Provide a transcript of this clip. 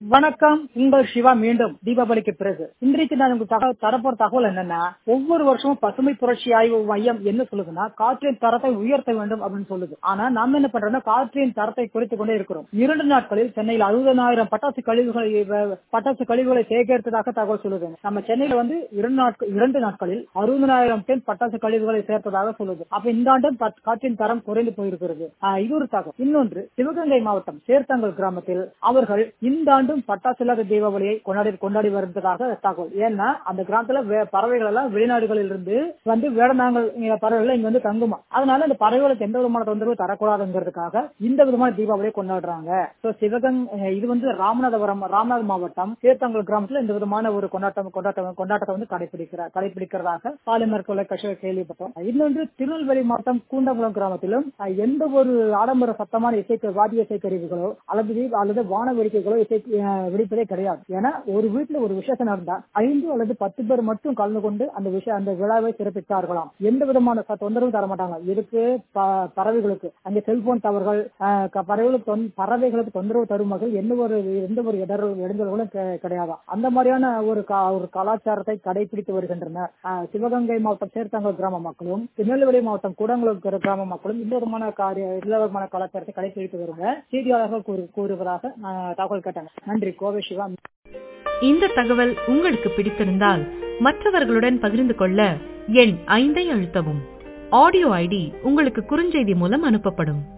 வணக்கம் உங்கள் சிவா மீண்டும் தீபாவளிக்கு பிறகு இன்றைக்கு நான் உங்களுக்கு தக- தரப்போற தகவல் என்னன்னா ஒவ்வொரு வருஷமும் பசுமை புரட்சி ஆய்வு மையம் என்ன சொல்லுதுன்னா காற்றின் தரத்தை உயர்த்த வேண்டும் அப்படின்னு சொல்லுது ஆனா நாம என்ன பண்றோம்னா காற்றின் தரத்தை குறைத்துக் கொண்டே இருக்கிறோம் இரண்டு நாட்களில் சென்னையில் அறுபதனாயிரம் பட்டாசு கழிவுகளை வ- பட்டாசு கழிவுகளை சேகரித்ததாக தகவல் சொல்லுது நம்ம சென்னையில வந்து இரண்டு நாட்கள் இரண்டு நாட்களில் அறுபதனாயிரம் டன் பட்டாசு கழிவுகளை சேர்த்ததாக சொல்லுது அப்ப இந்த ஆண்டு பத்- காற்றின் தரம் குறைந்து போயிருக்கிறது ஆஹ் இது ஒரு தகவல் இன்னொன்று சிவகங்கை மாவட்டம் சேர்த்தங்கல் கிராமத்தில் அவர்கள் இந்த ஆண்டும் பட்டாசு இல்லாத தீபாவளியை கொண்டாடி கொண்டாடி வருவதாக தகவல் ஏன்னா அந்த கிராமத்துல வே- பறவைகள் எல்லாம் வெளிநாடுகளில் இருந்து வந்து வேடநாங்கள் இங்க பறவைகள் இங்க வந்து தங்குமா அதனால அந்த பறவைகளுக்கு எந்த விதமான தொந்தரவு தரக்கூடாதுங்கிறதுக்காக இந்த விதமான தீபாவளியை கொண்டாடுறாங்க So, சிவகங்கை இது வந்து ராமநாதபுரம் ராமநாத மாவட்டம் சேர்த்தங்கல் கிராமத்துல இந்த விதமான ஒரு கொண்டாட்டம் கொண்டாட்டம் கொண்டாட்டத்தை வந்து கடைபிடிக்கிறார் கடைபிடிக்கிறதாக பாலிமர் தொலைக்காட்சியில் கேள்விப்பட்டோம் இன்னொன்று திருநெல்வேலி மாவட்டம் கூண்டங்குளம் கிராமத்திலும் அஹ், எந்த ஒரு ஆடம்பர சத்தமான இசை வாத்திய இசை கருவிகளோ அல்லது வீ- அல்லது வான வேடிக்கைகளோ இசை அஹ், வெடிப்பதே கிடையாது ஏன்னா ஒரு வீட்டுல ஒரு விசேஷம் நடந்தா ஐந்து அல்லது பத்து பேர் மட்டும் கலந்து கொண்டு அந்த விஷயம் அந்த விழாவை சிறப்பித்தார்களாம் எந்த விதமான ச- தொந்தரவும் தர மாட்டாங்க இதுக்கு ப- பறவைகளுக்கு அங்கே செல்போன் டவர்கள் அஹ், க- பறவைகளுக்கு தொந்- பறவைகளுக்கு தொந்தரவு தரும் வகையில் எந்த ஒரு எந்த ஒரு இடர்கள் இடைஞ்சல்களும் கெ- கிடையாதாம் அந்த மாதிரியான ஒரு கா- ஒரு கலாச்சாரத்தை கடைபிடித்து வருகின்றனர் அஹ், சிவகங்கை மாவட்டம் சேர்த்தங்கல் கிராம மக்களும் திருநெல்வேலி மாவட்டம் கூடங்குளம் கிர- கிராம மக்களும் இந்த விதமான காரிய இந்த விதமான கலாச்சாரத்தை கடைபிடித்து வருங்க செய்தியாளர்கள் கூறு- கூறுவதாக அஹ், தகவல் கேட்டாங்க நன்றி கோவை சிவா இந்த தகவல் உங்களுக்கு பிடித்திருந்தால் மற்றவர்களுடன் பகிர்ந்து கொள்ள எண் ஐந்தை அழுத்தவும் ஆடியோ ஐடி உங்களுக்கு குறுஞ்செய்தி மூலம் அனுப்பப்படும்